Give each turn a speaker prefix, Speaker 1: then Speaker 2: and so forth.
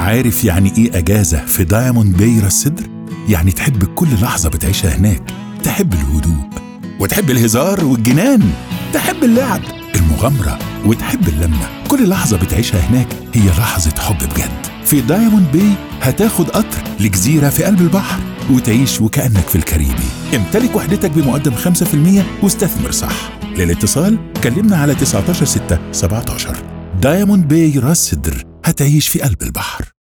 Speaker 1: عارف يعني ايه اجازه في دايموند باي راس سدر يعني تحب كل لحظه بتعيشها هناك تحب الهدوء وتحب الهزار والجنان تحب اللعب المغامره وتحب اللمه كل لحظه بتعيشها هناك هي لحظه حب بجد في دايموند باي هتاخد قطر لجزيره في قلب البحر وتعيش وكانك في الكاريبي امتلك وحدتك بمقدم 5% واستثمر صح للاتصال كلمنا على 19 6 17 دايموند باي راس سدر هتعيش في قلب البحر